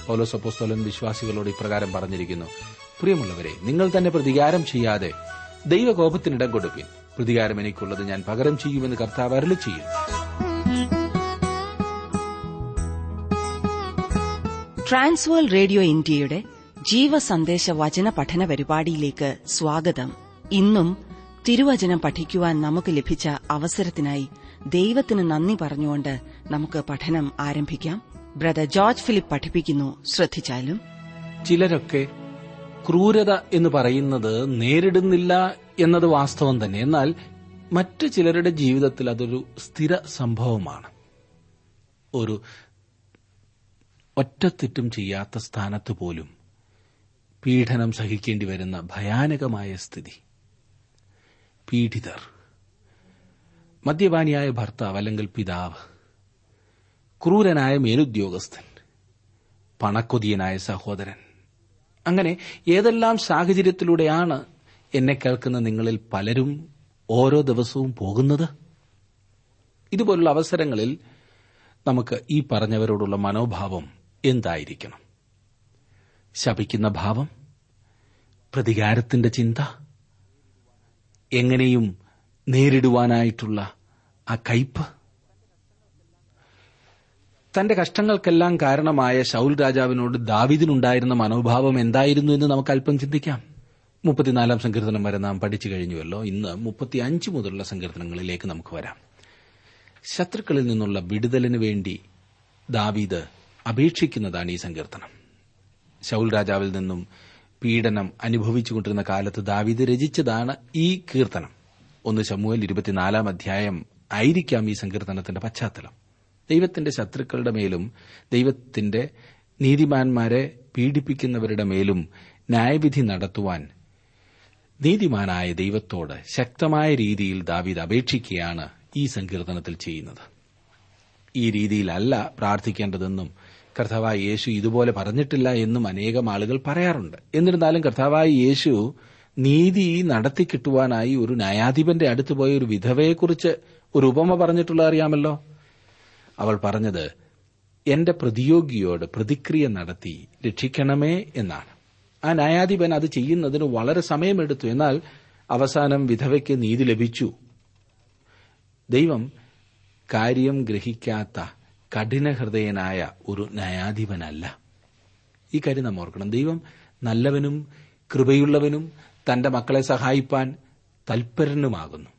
പൗലോസ് അപ്പോസ്തലൻ വിശ്വാസികളോട് ഇപ്രകാരം പറഞ്ഞിരിക്കുന്നു പ്രിയമുള്ളവരെ നിങ്ങൾ തന്നെ പ്രതികാരം ചെയ്യാതെ ദൈവകോപത്തിനിടം കൊടുപ്പിൻ പ്രതികാരം എനിക്കുള്ളത് ഞാൻ പകരം ചെയ്യുമെന്ന് കർത്താവ് അരളി ചെയ്യും ട്രാൻസ്വേൾ റേഡിയോ ഇന്ത്യയുടെ ജീവസന്ദേശ വചന പഠന പരിപാടിയിലേക്ക് സ്വാഗതം ഇന്നും തിരുവചനം പഠിക്കുവാൻ നമുക്ക് ലഭിച്ച അവസരത്തിനായി ദൈവത്തിന് നന്ദി പറഞ്ഞുകൊണ്ട് നമുക്ക് പഠനം ആരംഭിക്കാം ബ്രദർ ജോർജ് ഫിലിപ്പ് പഠിപ്പിക്കുന്നു ശ്രദ്ധിച്ചാലും ചിലരൊക്കെ ക്രൂരത എന്ന് പറയുന്നത് നേരിടുന്നില്ല എന്നത് വാസ്തവം തന്നെ എന്നാൽ മറ്റു ചിലരുടെ ജീവിതത്തിൽ അതൊരു സ്ഥിര സംഭവമാണ് ഒരു ഒറ്റത്തെറ്റും ചെയ്യാത്ത സ്ഥാനത്ത് പോലും പീഡനം സഹിക്കേണ്ടി വരുന്ന ഭയാനകമായ സ്ഥിതി പീഡിതർ മദ്യപാനിയായ ഭർത്താവ് അല്ലെങ്കിൽ പിതാവ് ക്രൂരനായ മേലുദ്യോഗസ്ഥൻ പണക്കൊതിയനായ സഹോദരൻ അങ്ങനെ ഏതെല്ലാം സാഹചര്യത്തിലൂടെയാണ് എന്നെ കേൾക്കുന്ന നിങ്ങളിൽ പലരും ഓരോ ദിവസവും പോകുന്നത് ഇതുപോലുള്ള അവസരങ്ങളിൽ നമുക്ക് ഈ പറഞ്ഞവരോടുള്ള മനോഭാവം എന്തായിരിക്കണം ശപിക്കുന്ന ഭാവം പ്രതികാരത്തിന്റെ ചിന്ത എങ്ങനെയും നേരിടുവാനായിട്ടുള്ള ആ കയ്പ് തന്റെ കഷ്ടങ്ങൾക്കെല്ലാം കാരണമായ ശൌൽ രാജാവിനോട് ദാവിദിനുണ്ടായിരുന്ന മനോഭാവം എന്തായിരുന്നു എന്ന് നമുക്ക് അല്പം ചിന്തിക്കാം മുപ്പത്തിനാലാം സങ്കീർത്തനം വരെ നാം പഠിച്ചു കഴിഞ്ഞുവല്ലോ ഇന്ന് മുപ്പത്തിയഞ്ച് മുതലുള്ള സങ്കീർത്തനങ്ങളിലേക്ക് നമുക്ക് വരാം ശത്രുക്കളിൽ നിന്നുള്ള വിടുതലിന് വേണ്ടി ദാവീദ് അപേക്ഷിക്കുന്നതാണ് ഈ സങ്കീർത്തനം ശൌൽ രാജാവിൽ നിന്നും പീഡനം അനുഭവിച്ചുകൊണ്ടിരുന്ന കാലത്ത് ദാവീദ് രചിച്ചതാണ് ഈ കീർത്തനം ഒന്ന് ശമുവൽ ഇരുപത്തിനാലാം അധ്യായം ആയിരിക്കാം ഈ സങ്കീർത്തനത്തിന്റെ പശ്ചാത്തലം ദൈവത്തിന്റെ ശത്രുക്കളുടെ മേലും ദൈവത്തിന്റെ നീതിമാന്മാരെ പീഡിപ്പിക്കുന്നവരുടെ മേലും ന്യായവിധി നടത്തുവാൻ നീതിമാനായ ദൈവത്തോട് ശക്തമായ രീതിയിൽ ദാവീദ് അപേക്ഷിക്കുകയാണ് ഈ സങ്കീർത്തനത്തിൽ ചെയ്യുന്നത് ഈ രീതിയിലല്ല പ്രാർത്ഥിക്കേണ്ടതെന്നും കർത്താവായ യേശു ഇതുപോലെ പറഞ്ഞിട്ടില്ല എന്നും അനേകം ആളുകൾ പറയാറുണ്ട് എന്നിരുന്നാലും കർത്താവായ യേശു നീതി നടത്തിക്കിട്ടുവാനായി ഒരു ന്യായാധിപന്റെ അടുത്ത് പോയ ഒരു വിധവയെക്കുറിച്ച് ഒരു ഉപമ പറഞ്ഞിട്ടുള്ള അറിയാമല്ലോ അവൾ പറഞ്ഞത് എന്റെ പ്രതിയോഗിയോട് പ്രതിക്രിയ നടത്തി രക്ഷിക്കണമേ എന്നാണ് ആ ന്യായാധിപൻ അത് ചെയ്യുന്നതിന് വളരെ സമയമെടുത്തു എന്നാൽ അവസാനം വിധവയ്ക്ക് നീതി ലഭിച്ചു ദൈവം കാര്യം ഗ്രഹിക്കാത്ത കഠിനഹൃദയനായ ഒരു ന്യായാധിപനല്ല ഈ കാര്യം നാം ഓർക്കണം ദൈവം നല്ലവനും കൃപയുള്ളവനും തന്റെ മക്കളെ സഹായിപ്പാൻ തൽപരനുമാകുന്നു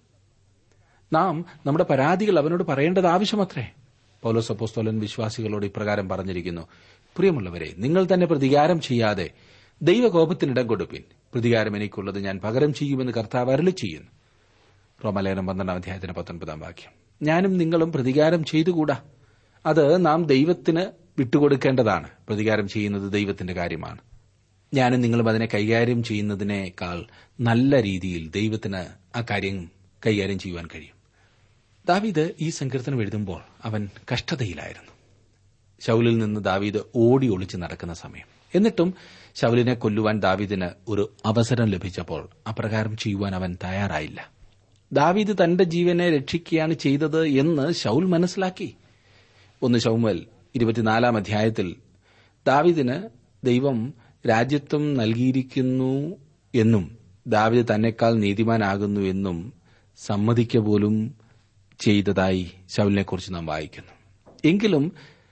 നാം നമ്മുടെ പരാതികൾ അവനോട് പറയേണ്ടത് ആവശ്യമത്രേ പൗലോസ് അപ്പോസ്തോലൻ വിശ്വാസികളോട് ഇപ്രകാരം പറഞ്ഞിരിക്കുന്നു പ്രിയമുള്ളവരെ നിങ്ങൾ തന്നെ പ്രതികാരം ചെയ്യാതെ ദൈവകോപത്തിനിടം കൊടുപ്പിൻ പ്രതികാരം എനിക്കുള്ളത് ഞാൻ പകരം ചെയ്യുമെന്ന് കർത്താവ് അരളി ചെയ്യുന്നു റോമലേനം പന്ത്രണ്ടാം അധ്യായത്തിന് പത്തൊൻപതാം വാക്യം ഞാനും നിങ്ങളും പ്രതികാരം ചെയ്തുകൂടാ അത് നാം ദൈവത്തിന് വിട്ടുകൊടുക്കേണ്ടതാണ് പ്രതികാരം ചെയ്യുന്നത് ദൈവത്തിന്റെ കാര്യമാണ് ഞാനും നിങ്ങളും അതിനെ കൈകാര്യം ചെയ്യുന്നതിനേക്കാൾ നല്ല രീതിയിൽ ദൈവത്തിന് ആ കാര്യം കൈകാര്യം ചെയ്യുവാൻ കഴിയും ദാവീദ് ഈ സങ്കീർത്തനം എഴുതുമ്പോൾ അവൻ കഷ്ടതയിലായിരുന്നു ശൌലിൽ നിന്ന് ദാവീദ് ഓടി ഒളിച്ച് നടക്കുന്ന സമയം എന്നിട്ടും ശൌലിനെ കൊല്ലുവാൻ ദാവീദിന് ഒരു അവസരം ലഭിച്ചപ്പോൾ അപ്രകാരം ചെയ്യുവാൻ അവൻ തയ്യാറായില്ല ദാവീദ് തന്റെ ജീവനെ രക്ഷിക്കുകയാണ് ചെയ്തത് എന്ന് ശൌൽ മനസ്സിലാക്കി ഒന്ന് ശൗമൽ ഇരുപത്തിനാലാം അധ്യായത്തിൽ ദാവിദിന് ദൈവം രാജ്യത്വം നൽകിയിരിക്കുന്നു എന്നും ദാവിദ് തന്നെക്കാൾ നീതിമാനാകുന്നു എന്നും സമ്മതിക്ക പോലും ചെയ്തതായി ശൗലിനെക്കുറിച്ച് നാം വായിക്കുന്നു എങ്കിലും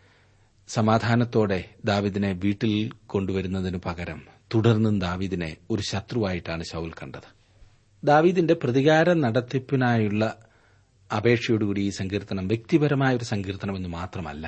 സമാധാനത്തോടെ ദാവിദിനെ വീട്ടിൽ കൊണ്ടുവരുന്നതിനു പകരം തുടർന്നും ദാവിദിനെ ഒരു ശത്രുവായിട്ടാണ് ശൗൽ കണ്ടത് ദാവീദിന്റെ പ്രതികാര നടത്തിപ്പിനായുള്ള അപേക്ഷയോടുകൂടി ഈ സങ്കീർത്തനം വ്യക്തിപരമായ ഒരു സങ്കീർത്തനമെന്ന് മാത്രമല്ല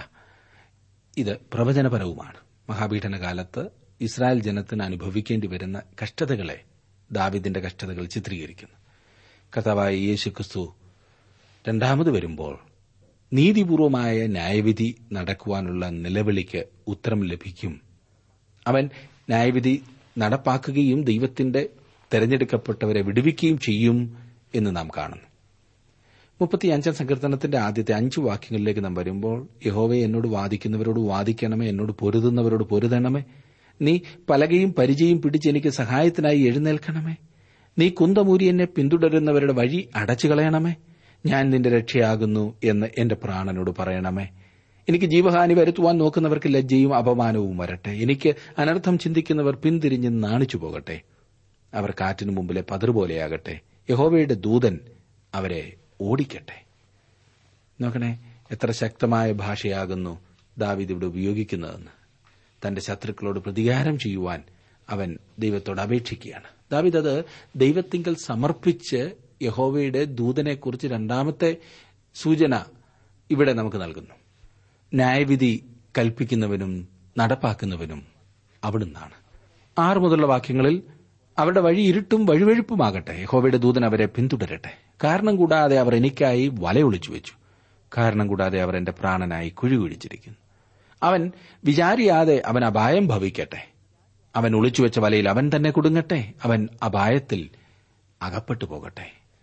ഇത് പ്രവചനപരവുമാണ് മഹാപീഠന കാലത്ത് ഇസ്രായേൽ ജനത്തിന് അനുഭവിക്കേണ്ടി വരുന്ന കഷ്ടതകളെ ദാവിദിന്റെ കഷ്ടതകൾ ചിത്രീകരിക്കുന്നു കർത്താവായ യേശുക്രിസ്തു രണ്ടാമത് വരുമ്പോൾ നീതിപൂർവമായ ന്യായവിധി നടക്കുവാനുള്ള നിലവിളിക്ക് ഉത്തരം ലഭിക്കും അവൻ ന്യായവിധി നടപ്പാക്കുകയും ദൈവത്തിന്റെ തെരഞ്ഞെടുക്കപ്പെട്ടവരെ വിടുവിക്കുകയും ചെയ്യും എന്ന് നാം കാണുന്നു മുപ്പത്തിയഞ്ചാം സങ്കീർത്തനത്തിന്റെ ആദ്യത്തെ അഞ്ചു വാക്യങ്ങളിലേക്ക് നാം വരുമ്പോൾ യഹോവെ എന്നോട് വാദിക്കുന്നവരോട് വാദിക്കണമേ എന്നോട് പൊരുതുന്നവരോട് പൊരുതണമേ നീ പലകയും പരിചയും പിടിച്ച് എനിക്ക് സഹായത്തിനായി എഴുന്നേൽക്കണമേ നീ കുന്തമൂരി എന്നെ പിന്തുടരുന്നവരുടെ വഴി അടച്ചു കളയണമേ ഞാൻ നിന്റെ രക്ഷയാകുന്നു എന്ന് എന്റെ പ്രാണനോട് പറയണമേ എനിക്ക് ജീവഹാനി വരുത്തുവാൻ നോക്കുന്നവർക്ക് ലജ്ജയും അപമാനവും വരട്ടെ എനിക്ക് അനർത്ഥം ചിന്തിക്കുന്നവർ പിന്തിരിഞ്ഞ് നാണിച്ചു പോകട്ടെ അവർ കാറ്റിനു മുമ്പിലെ പതിർ പോലെയാകട്ടെ യഹോവയുടെ ദൂതൻ അവരെ ഓടിക്കട്ടെ നോക്കണേ എത്ര ശക്തമായ ഭാഷയാകുന്നു ദാവീദ് ഇവിടെ ഉപയോഗിക്കുന്നതെന്ന് തന്റെ ശത്രുക്കളോട് പ്രതികാരം ചെയ്യുവാൻ അവൻ ദൈവത്തോട് അപേക്ഷിക്കുകയാണ് ദാവീദ് അത് ദൈവത്തിങ്കൽ സമർപ്പിച്ച് യഹോവയുടെ ദൂതനെക്കുറിച്ച് രണ്ടാമത്തെ സൂചന ഇവിടെ നമുക്ക് നൽകുന്നു ന്യായവിധി കൽപ്പിക്കുന്നവനും നടപ്പാക്കുന്നവനും അവിടുന്നാണ് ആറ് മുതലുള്ള വാക്യങ്ങളിൽ അവരുടെ വഴി ഇരുട്ടും വഴിവഴുപ്പുമാകട്ടെ യഹോവയുടെ ദൂതൻ അവരെ പിന്തുടരട്ടെ കാരണം കൂടാതെ അവർ എനിക്കായി വലയൊളിച്ചു വെച്ചു കാരണം കൂടാതെ അവർ എന്റെ പ്രാണനായി കുഴി കുഴിച്ചിരിക്കുന്നു അവൻ വിചാരിയാതെ അവൻ അപായം ഭവിക്കട്ടെ അവൻ ഒളിച്ചുവെച്ച വലയിൽ അവൻ തന്നെ കുടുങ്ങട്ടെ അവൻ അപായത്തിൽ അകപ്പെട്ടു പോകട്ടെ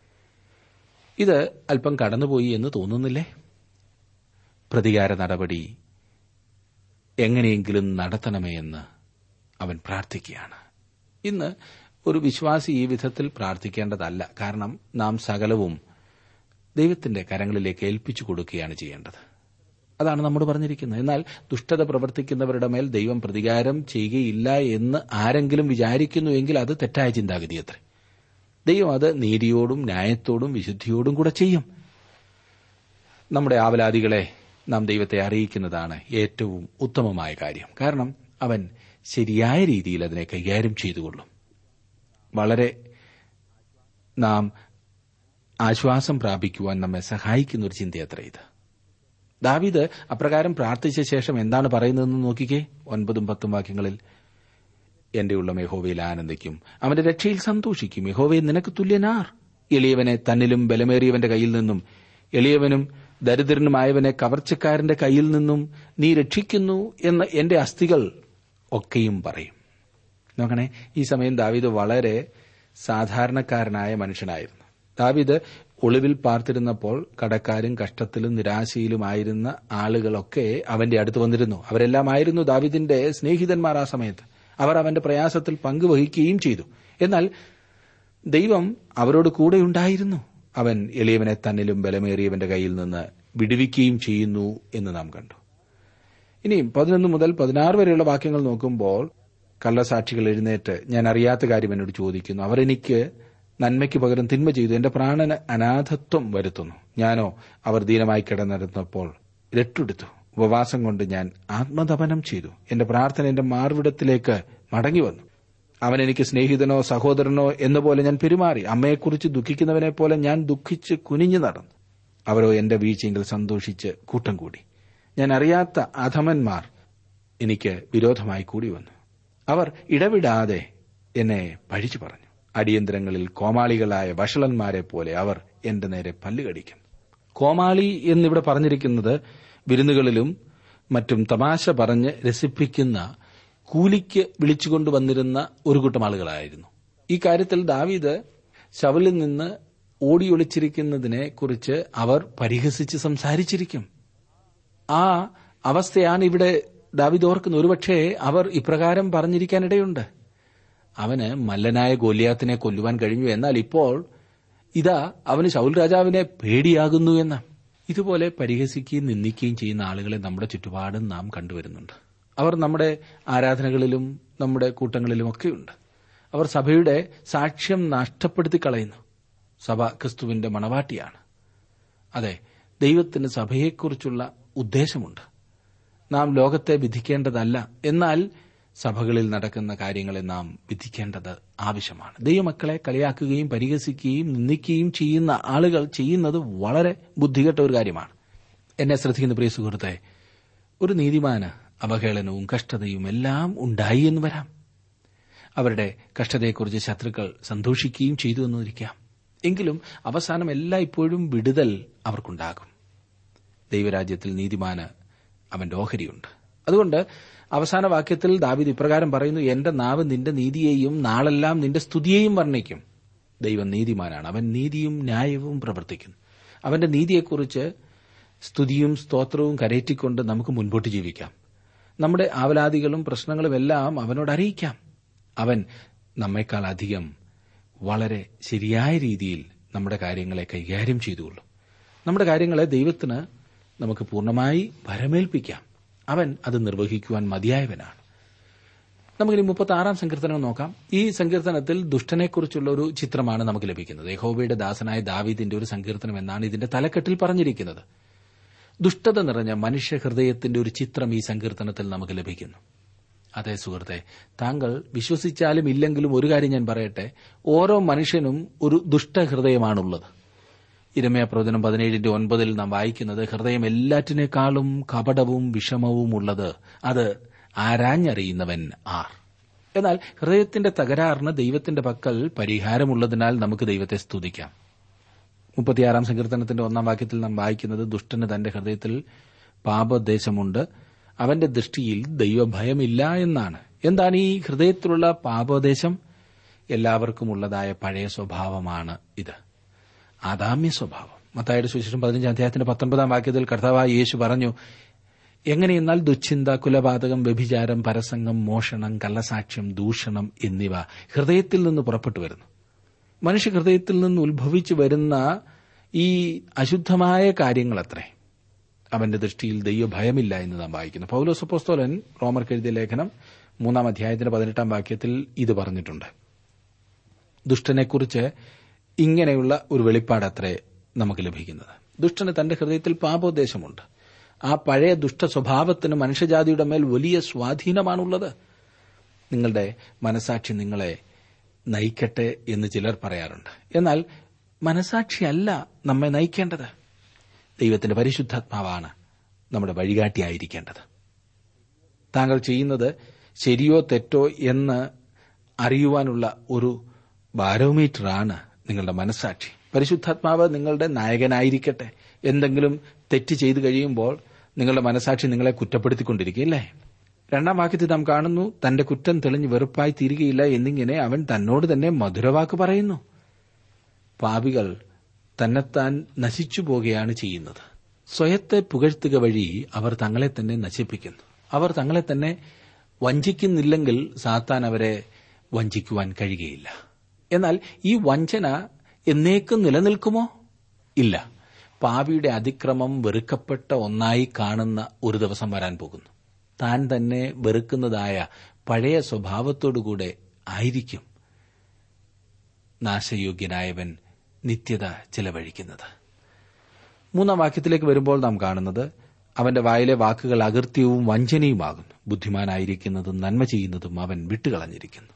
ഇത് അല്പം കടന്നുപോയി എന്ന് തോന്നുന്നില്ലേ പ്രതികാര നടപടി എങ്ങനെയെങ്കിലും നടത്തണമേ എന്ന് അവൻ പ്രാർത്ഥിക്കുകയാണ് ഇന്ന് ഒരു വിശ്വാസി ഈ വിധത്തിൽ പ്രാർത്ഥിക്കേണ്ടതല്ല കാരണം നാം സകലവും ദൈവത്തിന്റെ കരങ്ങളിലേക്ക് ഏൽപ്പിച്ചു കൊടുക്കുകയാണ് ചെയ്യേണ്ടത് അതാണ് നമ്മോട് പറഞ്ഞിരിക്കുന്നത് എന്നാൽ ദുഷ്ടത പ്രവർത്തിക്കുന്നവരുടെ മേൽ ദൈവം പ്രതികാരം ചെയ്യുകയില്ല എന്ന് ആരെങ്കിലും വിചാരിക്കുന്നുവെങ്കിൽ അത് തെറ്റായ ചിന്താഗതി അത്രേ ദൈവം അത് നീതിയോടും ന്യായത്തോടും വിശുദ്ധിയോടും കൂടെ ചെയ്യും നമ്മുടെ ആവലാദികളെ നാം ദൈവത്തെ അറിയിക്കുന്നതാണ് ഏറ്റവും ഉത്തമമായ കാര്യം കാരണം അവൻ ശരിയായ രീതിയിൽ അതിനെ കൈകാര്യം ചെയ്തുകൊള്ളും വളരെ നാം ആശ്വാസം പ്രാപിക്കുവാൻ നമ്മെ സഹായിക്കുന്ന ഒരു ചിന്തയത്ര ഇത് ദാവീദ് അപ്രകാരം പ്രാർത്ഥിച്ച ശേഷം എന്താണ് പറയുന്നതെന്ന് നോക്കിക്കേ ഒൻപതും പത്തും വാക്യങ്ങളിൽ എന്റെ ഉള്ളം യഹോവയിൽ ആനന്ദിക്കും അവന്റെ രക്ഷയിൽ സന്തോഷിക്കും യഹോവയെ നിനക്ക് തുല്യനാർ എളിയവനെ തന്നിലും ബലമേറിയവന്റെ കയ്യിൽ നിന്നും എളിയവനും ദരിദ്രനുമായവനെ കവർച്ചക്കാരന്റെ കയ്യിൽ നിന്നും നീ രക്ഷിക്കുന്നു എന്ന് എന്റെ അസ്ഥികൾ ഒക്കെയും പറയും നോക്കണേ ഈ സമയം ദാവീദ് വളരെ സാധാരണക്കാരനായ മനുഷ്യനായിരുന്നു ദാവീദ് ഒളിവിൽ പാർത്തിരുന്നപ്പോൾ കടക്കാരും കഷ്ടത്തിലും നിരാശയിലുമായിരുന്ന ആളുകളൊക്കെ അവന്റെ അടുത്ത് വന്നിരുന്നു അവരെല്ലാമായിരുന്നു ദാവീദിന്റെ സ്നേഹിതന്മാർ ആ സമയത്ത് അവർ അവന്റെ പ്രയാസത്തിൽ പങ്കുവഹിക്കുകയും ചെയ്തു എന്നാൽ ദൈവം അവരോട് കൂടെയുണ്ടായിരുന്നു അവൻ എളിയവനെ തന്നിലും ബലമേറിയവന്റെ കയ്യിൽ നിന്ന് വിടുവിക്കുകയും ചെയ്യുന്നു എന്ന് നാം കണ്ടു ഇനി പതിനൊന്ന് മുതൽ പതിനാറ് വരെയുള്ള വാക്യങ്ങൾ നോക്കുമ്പോൾ കള്ളസാക്ഷികൾ എഴുന്നേറ്റ് ഞാൻ അറിയാത്ത കാര്യം എന്നോട് ചോദിക്കുന്നു അവർ എനിക്ക് നന്മയ്ക്ക് പകരം തിന്മ ചെയ്തു എന്റെ പ്രാണന് അനാഥത്വം വരുത്തുന്നു ഞാനോ അവർ ദീനമായി കിടന്നിരുന്നപ്പോൾ രട്ടെടുത്തു ഉപവാസം കൊണ്ട് ഞാൻ ആത്മതപനം ചെയ്തു എന്റെ പ്രാർത്ഥന എന്റെ മാർവിടത്തിലേക്ക് മടങ്ങി വന്നു അവൻ എനിക്ക് സ്നേഹിതനോ സഹോദരനോ എന്ന പോലെ ഞാൻ പെരുമാറി അമ്മയെക്കുറിച്ച് ദുഃഖിക്കുന്നവനെ പോലെ ഞാൻ ദുഃഖിച്ച് കുനിഞ്ഞു നടന്നു അവരോ എന്റെ വീഴ്ചയെങ്കിൽ സന്തോഷിച്ച് കൂട്ടം കൂടി ഞാൻ അറിയാത്ത അധമന്മാർ എനിക്ക് വിരോധമായി കൂടി വന്നു അവർ ഇടവിടാതെ എന്നെ പഴിച്ചു പറഞ്ഞു അടിയന്തരങ്ങളിൽ കോമാളികളായ വഷളന്മാരെ പോലെ അവർ എന്റെ നേരെ പല്ലുകടിക്കും കോമാളി എന്നിവിടെ പറഞ്ഞിരിക്കുന്നത് വിരുന്നുകളിലും മറ്റും തമാശ പറഞ്ഞ് രസിപ്പിക്കുന്ന കൂലിക്ക് വിളിച്ചുകൊണ്ടുവന്നിരുന്ന ഒരു കൂട്ടം ആളുകളായിരുന്നു ഈ കാര്യത്തിൽ ദാവീദ് ശവലിൽ നിന്ന് ഓടിയൊളിച്ചിരിക്കുന്നതിനെ കുറിച്ച് അവർ പരിഹസിച്ച് സംസാരിച്ചിരിക്കും ആ അവസ്ഥയാണ് ഇവിടെ ദാവീദ് ഓർക്കുന്നത് ഒരുപക്ഷെ അവർ ഇപ്രകാരം പറഞ്ഞിരിക്കാനിടയുണ്ട് അവന് മല്ലനായ ഗോലിയാത്തിനെ കൊല്ലുവാൻ കഴിഞ്ഞു എന്നാൽ ഇപ്പോൾ ഇതാ അവന് ശൗൽ രാജാവിനെ പേടിയാകുന്നു എന്ന് ഇതുപോലെ പരിഹസിക്കുകയും നിന്ദിക്കുകയും ചെയ്യുന്ന ആളുകളെ നമ്മുടെ ചുറ്റുപാടും നാം കണ്ടുവരുന്നുണ്ട് അവർ നമ്മുടെ ആരാധനകളിലും നമ്മുടെ കൂട്ടങ്ങളിലും ഒക്കെയുണ്ട് അവർ സഭയുടെ സാക്ഷ്യം നഷ്ടപ്പെടുത്തി കളയുന്നു സഭ ക്രിസ്തുവിന്റെ മണവാട്ടിയാണ് അതെ ദൈവത്തിന് സഭയെക്കുറിച്ചുള്ള ഉദ്ദേശമുണ്ട് നാം ലോകത്തെ വിധിക്കേണ്ടതല്ല എന്നാൽ സഭകളിൽ നടക്കുന്ന കാര്യങ്ങളെ നാം വിധിക്കേണ്ടത് ആവശ്യമാണ് ദൈവമക്കളെ കളിയാക്കുകയും പരിഹസിക്കുകയും നിന്ദിക്കുകയും ചെയ്യുന്ന ആളുകൾ ചെയ്യുന്നത് വളരെ ബുദ്ധികെട്ട ഒരു കാര്യമാണ് എന്നെ ശ്രദ്ധിക്കുന്ന പ്രിയ സുഹൃത്തെ ഒരു നീതിമാന് അവഹേളനവും കഷ്ടതയും എല്ലാം ഉണ്ടായി എന്ന് വരാം അവരുടെ കഷ്ടതയെക്കുറിച്ച് ശത്രുക്കൾ സന്തോഷിക്കുകയും ചെയ്തു എന്നിരിക്കാം എങ്കിലും അവസാനം എല്ലായ്പ്പോഴും വിടുതൽ അവർക്കുണ്ടാകും ദൈവരാജ്യത്തിൽ നീതിമാന് അവന്റെ ഓഹരിയുണ്ട് അതുകൊണ്ട് അവസാന വാക്യത്തിൽ ദാവിദ് ഇപ്രകാരം പറയുന്നു എന്റെ നാവ് നിന്റെ നീതിയെയും നാളെല്ലാം നിന്റെ സ്തുതിയെയും വർണ്ണിക്കും ദൈവം നീതിമാനാണ് അവൻ നീതിയും ന്യായവും പ്രവർത്തിക്കുന്നു അവന്റെ നീതിയെക്കുറിച്ച് സ്തുതിയും സ്തോത്രവും കരയറ്റിക്കൊണ്ട് നമുക്ക് മുൻപോട്ട് ജീവിക്കാം നമ്മുടെ ആവലാദികളും പ്രശ്നങ്ങളും എല്ലാം അവനോട് അറിയിക്കാം അവൻ നമ്മെക്കാൾ അധികം വളരെ ശരിയായ രീതിയിൽ നമ്മുടെ കാര്യങ്ങളെ കൈകാര്യം ചെയ്തുകൊള്ളും നമ്മുടെ കാര്യങ്ങളെ ദൈവത്തിന് നമുക്ക് പൂർണ്ണമായി ഭരമേൽപ്പിക്കാം അവൻ അത് നിർവഹിക്കുവാൻ മതിയായവനാണ് നമുക്കിനി മുപ്പത്തി ആറാം സങ്കീർത്തനം നോക്കാം ഈ സങ്കീർത്തനത്തിൽ ദുഷ്ടനെക്കുറിച്ചുള്ള ഒരു ചിത്രമാണ് നമുക്ക് ലഭിക്കുന്നത് യഹോബയുടെ ദാസനായ ദാവീദിന്റെ ഒരു സങ്കീർത്തനം എന്നാണ് ഇതിന്റെ തലക്കെട്ടിൽ പറഞ്ഞിരിക്കുന്നത് ദുഷ്ടത നിറഞ്ഞ മനുഷ്യ ഹൃദയത്തിന്റെ ഒരു ചിത്രം ഈ സങ്കീർത്തനത്തിൽ നമുക്ക് ലഭിക്കുന്നു അതെ സുഹൃത്തെ താങ്കൾ വിശ്വസിച്ചാലും ഇല്ലെങ്കിലും ഒരു കാര്യം ഞാൻ പറയട്ടെ ഓരോ മനുഷ്യനും ഒരു ദുഷ്ടഹൃദയമാണുള്ളത് ഇരമയ പ്രവചനം പതിനേഴിന്റെ ഒൻപതിൽ നാം വായിക്കുന്നത് ഹൃദയം എല്ലാറ്റിനേക്കാളും കപടവും വിഷമവും ഉള്ളത് അത് ആരാഞ്ഞറിയുന്നവൻ ആർ എന്നാൽ ഹൃദയത്തിന്റെ തകരാറിന് ദൈവത്തിന്റെ പക്കൽ പരിഹാരമുള്ളതിനാൽ നമുക്ക് ദൈവത്തെ സ്തുതിക്കാം മുപ്പത്തിയാറാം സങ്കീർത്തനത്തിന്റെ ഒന്നാം വാക്യത്തിൽ നാം വായിക്കുന്നത് ദുഷ്ടന് തന്റെ ഹൃദയത്തിൽ പാപോദ്ദേശമുണ്ട് അവന്റെ ദൃഷ്ടിയിൽ ദൈവഭയമില്ല എന്നാണ് എന്താണ് ഈ ഹൃദയത്തിലുള്ള പാപോദ്ദേശം എല്ലാവർക്കും ഉള്ളതായ പഴയ സ്വഭാവമാണ് ഇത് ആദാമ്യ സ്വഭാവം മത്തായുടെ സുവിശേഷം പതിനഞ്ചാം അധ്യായത്തിന്റെ പത്തൊൻപതാം വാക്യത്തിൽ കർത്താവായ യേശു പറഞ്ഞു എങ്ങനെയെന്നാൽ ദുശ്ചിന്ത കുലപാതകം വ്യഭിചാരം പരസംഗം മോഷണം കള്ളസാക്ഷ്യം ദൂഷണം എന്നിവ ഹൃദയത്തിൽ നിന്ന് പുറപ്പെട്ടു വരുന്നു മനുഷ്യ ഹൃദയത്തിൽ നിന്ന് ഉത്ഭവിച്ചു വരുന്ന ഈ അശുദ്ധമായ കാര്യങ്ങളത്രേ അവന്റെ ദൃഷ്ടിയിൽ ദൈവഭയമില്ല എന്ന് നാം വായിക്കുന്നു പൌലോസപ്പോസ്തോലൻ റോമർക്ക് എഴുതിയ ലേഖനം മൂന്നാം അധ്യായത്തിന്റെ പതിനെട്ടാം വാക്യത്തിൽ ഇത് പറഞ്ഞിട്ടുണ്ട് ദുഷ്ടനെക്കുറിച്ച് ഇങ്ങനെയുള്ള ഒരു വെളിപ്പാടത്രേ നമുക്ക് ലഭിക്കുന്നത് ദുഷ്ടന് തന്റെ ഹൃദയത്തിൽ പാപോദ്ദേശമുണ്ട് ആ പഴയ ദുഷ്ട സ്വഭാവത്തിന് മനുഷ്യജാതിയുടെ മേൽ വലിയ സ്വാധീനമാണുള്ളത് നിങ്ങളുടെ മനസാക്ഷി നിങ്ങളെ നയിക്കട്ടെ എന്ന് ചിലർ പറയാറുണ്ട് എന്നാൽ മനസാക്ഷിയല്ല നമ്മെ നയിക്കേണ്ടത് ദൈവത്തിന്റെ പരിശുദ്ധാത്മാവാണ് നമ്മുടെ വഴികാട്ടിയായിരിക്കേണ്ടത് താങ്കൾ ചെയ്യുന്നത് ശരിയോ തെറ്റോ എന്ന് അറിയുവാനുള്ള ഒരു ബാരോമീറ്ററാണ് നിങ്ങളുടെ മനസാക്ഷി പരിശുദ്ധാത്മാവ് നിങ്ങളുടെ നായകനായിരിക്കട്ടെ എന്തെങ്കിലും തെറ്റ് ചെയ്തു കഴിയുമ്പോൾ നിങ്ങളുടെ മനസാക്ഷി നിങ്ങളെ കുറ്റപ്പെടുത്തിക്കൊണ്ടിരിക്കുകയല്ലേ രണ്ടാം വാക്യത്തിൽ നാം കാണുന്നു തന്റെ കുറ്റം തെളിഞ്ഞ് വെറുപ്പായി തീരുകയില്ല എന്നിങ്ങനെ അവൻ തന്നോട് തന്നെ മധുരവാക്ക് പറയുന്നു പാപികൾ തന്നെത്താൻ നശിച്ചു പോകുകയാണ് ചെയ്യുന്നത് സ്വയത്തെ പുകഴ്ത്തുക വഴി അവർ തങ്ങളെ തന്നെ നശിപ്പിക്കുന്നു അവർ തങ്ങളെ തന്നെ വഞ്ചിക്കുന്നില്ലെങ്കിൽ സാത്താൻ അവരെ വഞ്ചിക്കുവാൻ കഴിയുകയില്ല എന്നാൽ ഈ വഞ്ചന എന്നേക്കും നിലനിൽക്കുമോ ഇല്ല പാപിയുടെ അതിക്രമം വെറുക്കപ്പെട്ട ഒന്നായി കാണുന്ന ഒരു ദിവസം വരാൻ പോകുന്നു താൻ തന്നെ വെറുക്കുന്നതായ പഴയ സ്വഭാവത്തോടുകൂടെ ആയിരിക്കും നാശയോഗ്യനായവൻ നിത്യത ചിലവഴിക്കുന്നത് മൂന്നാം വാക്യത്തിലേക്ക് വരുമ്പോൾ നാം കാണുന്നത് അവന്റെ വായിലെ വാക്കുകൾ അകൃത്യവും വഞ്ചനയുമാകുന്നു ബുദ്ധിമാനായിരിക്കുന്നതും നന്മ ചെയ്യുന്നതും അവൻ വിട്ടുകളഞ്ഞിരിക്കുന്നു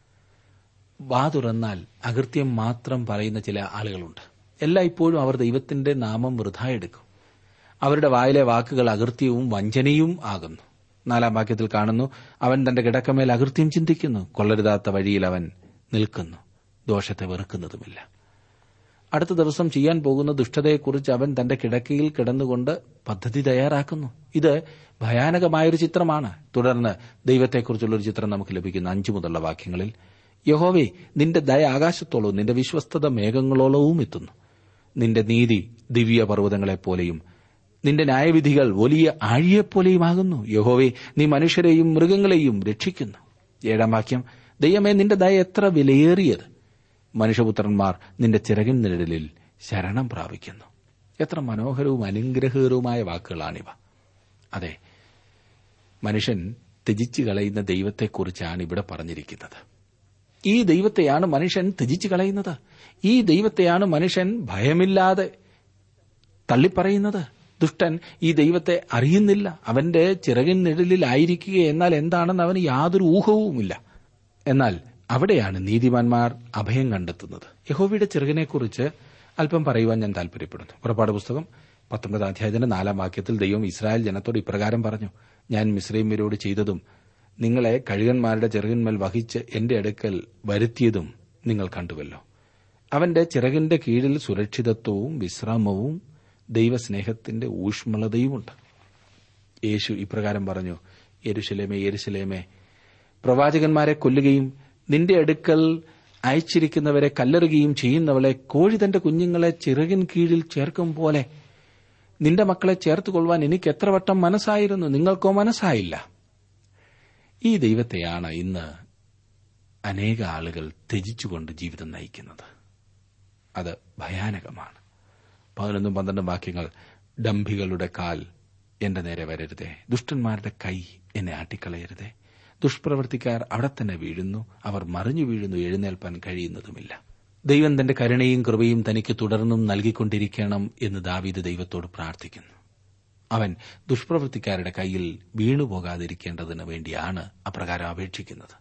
വാ തുറന്നാൽ അകൃത്യം മാത്രം പറയുന്ന ചില ആളുകളുണ്ട് എല്ലായ്പ്പോഴും അവർ ദൈവത്തിന്റെ നാമം വൃഥാ എടുക്കും അവരുടെ വായിലെ വാക്കുകൾ അകൃത്യവും വഞ്ചനയും ആകുന്നു നാലാം വാക്യത്തിൽ കാണുന്നു അവൻ തന്റെ കിടക്കമേൽ അകൃത്യം ചിന്തിക്കുന്നു കൊള്ളരുതാത്ത വഴിയിൽ അവൻ നിൽക്കുന്നു ദോഷത്തെ വെറുക്കുന്നതുമില്ല അടുത്ത ദിവസം ചെയ്യാൻ പോകുന്ന ദുഷ്ടതയെക്കുറിച്ച് അവൻ തന്റെ കിടക്കയിൽ കിടന്നുകൊണ്ട് പദ്ധതി തയ്യാറാക്കുന്നു ഇത് ഭയാനകമായൊരു ചിത്രമാണ് തുടർന്ന് ദൈവത്തെക്കുറിച്ചുള്ള ഒരു ചിത്രം നമുക്ക് ലഭിക്കുന്ന അഞ്ചു മുതലുള്ള വാക്യങ്ങളിൽ യഹോവേ നിന്റെ ദയ ആകാശത്തോളവും നിന്റെ വിശ്വസ്തത മേഘങ്ങളോളവും എത്തുന്നു നിന്റെ നീതി ദിവ്യ പർവ്വതങ്ങളെപ്പോലെയും നിന്റെ ന്യായവിധികൾ വലിയ ആഴിയെപ്പോലെയുമാകുന്നു യഹോവേ നീ മനുഷ്യരെയും മൃഗങ്ങളെയും രക്ഷിക്കുന്നു ഏഴാം വാക്യം ദൈവമേ നിന്റെ ദയ എത്ര വിലയേറിയത് മനുഷ്യപുത്രന്മാർ നിന്റെ ചിറകിൻ നിഴലിൽ ശരണം പ്രാപിക്കുന്നു എത്ര മനോഹരവും അനുഗ്രഹകരവുമായ വാക്കുകളാണിവ അതെ മനുഷ്യൻ ത്യജിച്ചു കളയുന്ന ദൈവത്തെക്കുറിച്ചാണ് ഇവിടെ പറഞ്ഞിരിക്കുന്നത് ഈ ദൈവത്തെയാണ് മനുഷ്യൻ ത്യജിച്ചു കളയുന്നത് ഈ ദൈവത്തെയാണ് മനുഷ്യൻ ഭയമില്ലാതെ തള്ളിപ്പറയുന്നത് ദുഷ്ടൻ ഈ ദൈവത്തെ അറിയുന്നില്ല അവന്റെ ചിറകിൻ നിഴലിലായിരിക്കുക എന്നാൽ എന്താണെന്ന് അവന് യാതൊരു ഊഹവുമില്ല എന്നാൽ അവിടെയാണ് നീതിമാന്മാർ അഭയം കണ്ടെത്തുന്നത് യഹോവയുടെ ചിറകിനെക്കുറിച്ച് അല്പം പറയുവാൻ ഞാൻ താൽപര്യപ്പെടുന്നു പുറപ്പാട് പുസ്തകം പത്തൊമ്പതാം അധ്യായത്തിന്റെ നാലാം വാക്യത്തിൽ ദൈവം ഇസ്രായേൽ ജനത്തോട് ഇപ്രകാരം പറഞ്ഞു ഞാൻ മിശ്രീമ്യരോട് ചെയ്തതും നിങ്ങളെ കഴുകന്മാരുടെ ചിറകിന്മേൽ വഹിച്ച് എന്റെ അടുക്കൽ വരുത്തിയതും നിങ്ങൾ കണ്ടുവല്ലോ അവന്റെ ചിറകിന്റെ കീഴിൽ സുരക്ഷിതത്വവും വിശ്രാമവും ദൈവസ്നേഹത്തിന്റെ ഊഷ്മളതയുമുണ്ട് യേശു ഇപ്രകാരം പറഞ്ഞു യെരുശലേമേ യെരുശലേമേ പ്രവാചകന്മാരെ കൊല്ലുകയും നിന്റെ അടുക്കൽ അയച്ചിരിക്കുന്നവരെ കല്ലെറുകയും ചെയ്യുന്നവളെ കോഴി തന്റെ കുഞ്ഞുങ്ങളെ ചിറകിൻ കീഴിൽ ചേർക്കും പോലെ നിന്റെ മക്കളെ ചേർത്തുകൊള്ളുവാൻ എനിക്ക് എത്ര വട്ടം മനസ്സായിരുന്നു നിങ്ങൾക്കോ മനസ്സായില്ല ഈ ദൈവത്തെയാണ് ഇന്ന് അനേക ആളുകൾ ത്യജിച്ചുകൊണ്ട് ജീവിതം നയിക്കുന്നത് അത് ഭയാനകമാണ് പതിനൊന്നും പന്ത്രണ്ടും വാക്യങ്ങൾ ഡംഭികളുടെ കാൽ എന്റെ നേരെ വരരുതേ ദുഷ്ടന്മാരുടെ കൈ എന്നെ ആട്ടിക്കളയരുതേ ദുഷ്പ്രവർത്തിക്കാർ അവിടെ തന്നെ വീഴുന്നു അവർ മറിഞ്ഞു വീഴുന്നു എഴുന്നേൽപ്പാൻ കഴിയുന്നതുമില്ല ദൈവം തന്റെ കരുണയും കൃപയും തനിക്ക് തുടർന്നും നൽകിക്കൊണ്ടിരിക്കണം എന്ന് ദാവീദ് ദൈവത്തോട് പ്രാർത്ഥിക്കുന്നു അവൻ ദുഷ്പ്രവൃത്തിക്കാരുടെ കയ്യിൽ വീണുപോകാതിരിക്കേണ്ടതിന് വേണ്ടിയാണ് അപ്രകാരം അപേക്ഷിക്കുന്നത്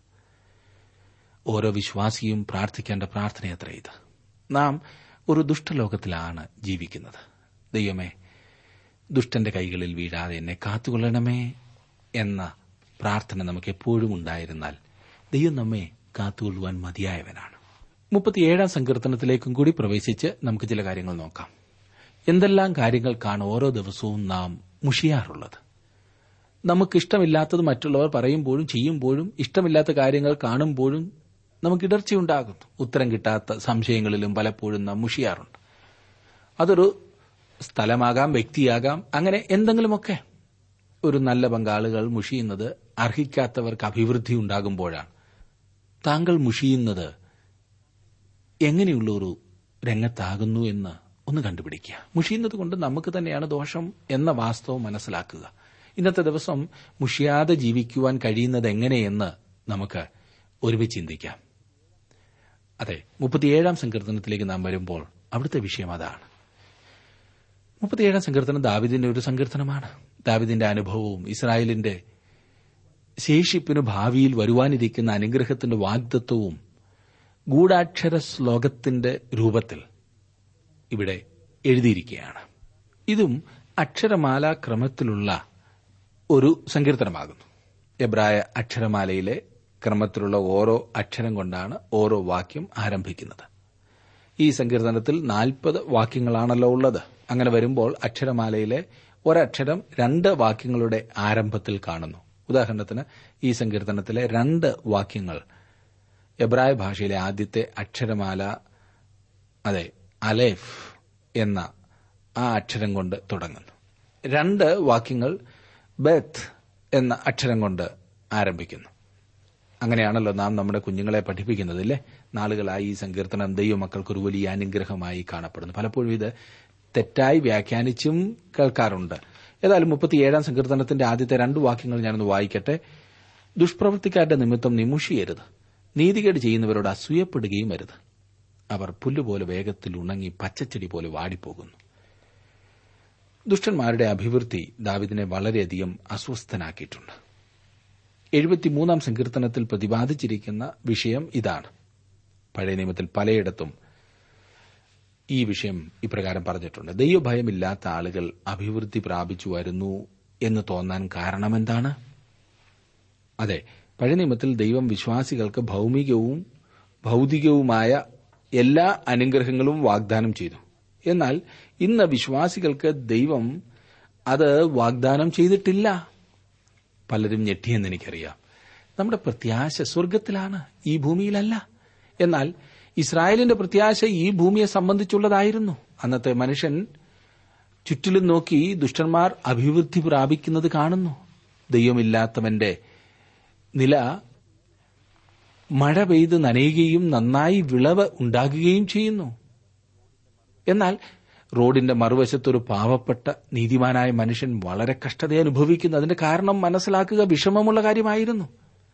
ഓരോ വിശ്വാസിയും പ്രാർത്ഥിക്കേണ്ട പ്രാർത്ഥനയത്ര ഇത് നാം ഒരു ദുഷ്ടലോകത്തിലാണ് ജീവിക്കുന്നത് ദൈവമേ ദുഷ്ടന്റെ കൈകളിൽ വീഴാതെ എന്നെ കാത്തുകൊള്ളണമേ എന്ന പ്രാർത്ഥന നമുക്ക് എപ്പോഴും ഉണ്ടായിരുന്നാൽ ദൈവം നമ്മെ കാത്തുകൊള്ളുവാൻ മതിയായവനാണ് മുപ്പത്തിയേഴാം സങ്കീർത്തനത്തിലേക്കും കൂടി പ്രവേശിച്ച് നമുക്ക് ചില കാര്യങ്ങൾ നോക്കാം എന്തെല്ലാം കാര്യങ്ങൾക്കാണ് ഓരോ ദിവസവും നാം മുഷിയാറുള്ളത് നമുക്കിഷ്ടമില്ലാത്തത് മറ്റുള്ളവർ പറയുമ്പോഴും ചെയ്യുമ്പോഴും ഇഷ്ടമില്ലാത്ത കാര്യങ്ങൾ കാണുമ്പോഴും നമുക്ക് ഇടർച്ചയുണ്ടാകുന്നു ഉത്തരം കിട്ടാത്ത സംശയങ്ങളിലും പലപ്പോഴും നാം മുഷിയാറുണ്ട് അതൊരു സ്ഥലമാകാം വ്യക്തിയാകാം അങ്ങനെ എന്തെങ്കിലുമൊക്കെ ഒരു നല്ല പങ്കാളുകൾ മുഷിയുന്നത് അർഹിക്കാത്തവർക്ക് അഭിവൃദ്ധി ഉണ്ടാകുമ്പോഴാണ് താങ്കൾ മുഷിയുന്നത് എങ്ങനെയുള്ള ഒരു രംഗത്താകുന്നു എന്ന് ഒന്ന് കണ്ടുപിടിക്കുക മുഷിയുന്നത് കൊണ്ട് നമുക്ക് തന്നെയാണ് ദോഷം എന്ന വാസ്തവം മനസ്സിലാക്കുക ഇന്നത്തെ ദിവസം മുഷിയാതെ ജീവിക്കുവാൻ കഴിയുന്നത് എങ്ങനെയെന്ന് നമുക്ക് ഒരുമിച്ച് ചിന്തിക്കാം അതെ മുപ്പത്തിയേഴാം സങ്കീർത്തനത്തിലേക്ക് നാം വരുമ്പോൾ അവിടുത്തെ വിഷയം അതാണ് മുപ്പത്തിയേഴാം സങ്കീർത്തനം ദാവിദിന്റെ ഒരു സങ്കീർത്തനമാണ് ദാവിദിന്റെ അനുഭവവും ഇസ്രായേലിന്റെ ശേഷിപ്പിന് ഭാവിയിൽ വരുവാനിരിക്കുന്ന അനുഗ്രഹത്തിന്റെ വാഗ്ദത്വവും ഗൂഢാക്ഷര ശ്ലോകത്തിന്റെ രൂപത്തിൽ ഇവിടെ എഴുതിയിരിക്കുകയാണ് ഇതും അക്ഷരമാല ക്രമത്തിലുള്ള ഒരു സങ്കീർത്തനമാകുന്നു എബ്രായ അക്ഷരമാലയിലെ ക്രമത്തിലുള്ള ഓരോ അക്ഷരം കൊണ്ടാണ് ഓരോ വാക്യം ആരംഭിക്കുന്നത് ഈ സങ്കീർത്തനത്തിൽ നാൽപ്പത് വാക്യങ്ങളാണല്ലോ ഉള്ളത് അങ്ങനെ വരുമ്പോൾ അക്ഷരമാലയിലെ ഒരക്ഷരം രണ്ട് വാക്യങ്ങളുടെ ആരംഭത്തിൽ കാണുന്നു ഉദാഹരണത്തിന് ഈ സങ്കീർത്തനത്തിലെ രണ്ട് വാക്യങ്ങൾ എബ്രായ ഭാഷയിലെ ആദ്യത്തെ അക്ഷരമാല അതെ അലേഫ് എന്ന ആ അക്ഷരം കൊണ്ട് തുടങ്ങുന്നു രണ്ട് വാക്യങ്ങൾ ബെത്ത് എന്ന അക്ഷരം കൊണ്ട് ആരംഭിക്കുന്നു അങ്ങനെയാണല്ലോ നാം നമ്മുടെ കുഞ്ഞുങ്ങളെ പഠിപ്പിക്കുന്നത് ഇല്ലേ നാളുകളായി ഈ സങ്കീർത്തനം ദൈവമക്കൾക്ക് ഒരു വലിയ അനുഗ്രഹമായി കാണപ്പെടുന്നു പലപ്പോഴും ഇത് തെറ്റായി വ്യാഖ്യാനിച്ചും കേൾക്കാറുണ്ട് ഏതായാലും മുപ്പത്തിയേഴാം സങ്കീർത്തനത്തിന്റെ ആദ്യത്തെ രണ്ട് വാക്യങ്ങൾ ഞാനൊന്ന് വായിക്കട്ടെ ദുഷ്പ്രവൃത്തിക്കാരുടെ നിമിത്തം നിമുഷിയരുത് നീതികേട് ചെയ്യുന്നവരോട് അസൂയപ്പെടുകയും അരുത് അവർ പുല്ലുപോലെ വേഗത്തിൽ ഉണങ്ങി പച്ചച്ചെടി പോലെ വാടിപ്പോകുന്നു ദുഷ്ടന്മാരുടെ അഭിവൃദ്ധി ദാവിദിനെ വളരെയധികം അസ്വസ്ഥനാക്കിയിട്ടുണ്ട് എഴുപത്തിമൂന്നാം സങ്കീർത്തനത്തിൽ പ്രതിപാദിച്ചിരിക്കുന്ന വിഷയം ഇതാണ് പഴയ നിയമത്തിൽ പലയിടത്തും ഈ വിഷയം ഇപ്രകാരം പറഞ്ഞിട്ടുണ്ട് ദൈവഭയമില്ലാത്ത ആളുകൾ അഭിവൃദ്ധി പ്രാപിച്ചു വരുന്നു എന്ന് തോന്നാൻ കാരണമെന്താണ് അതെ പഴയ നിയമത്തിൽ ദൈവം വിശ്വാസികൾക്ക് ഭൗമികവും ഭൗതികവുമായ എല്ലാ അനുഗ്രഹങ്ങളും വാഗ്ദാനം ചെയ്തു എന്നാൽ ഇന്ന് വിശ്വാസികൾക്ക് ദൈവം അത് വാഗ്ദാനം ചെയ്തിട്ടില്ല പലരും ഞെട്ടിയെന്ന് എനിക്കറിയാം നമ്മുടെ പ്രത്യാശ സ്വർഗത്തിലാണ് ഈ ഭൂമിയിലല്ല എന്നാൽ ഇസ്രായേലിന്റെ പ്രത്യാശ ഈ ഭൂമിയെ സംബന്ധിച്ചുള്ളതായിരുന്നു അന്നത്തെ മനുഷ്യൻ ചുറ്റിലും നോക്കി ദുഷ്ടന്മാർ അഭിവൃദ്ധി പ്രാപിക്കുന്നത് കാണുന്നു ദൈവമില്ലാത്തവന്റെ നില മഴ പെയ്ത് നനയുകയും നന്നായി വിളവ് ഉണ്ടാകുകയും ചെയ്യുന്നു എന്നാൽ റോഡിന്റെ മറുവശത്തൊരു പാവപ്പെട്ട നീതിമാനായ മനുഷ്യൻ വളരെ കഷ്ടത അനുഭവിക്കുന്നു അതിന്റെ കാരണം മനസ്സിലാക്കുക വിഷമമുള്ള കാര്യമായിരുന്നു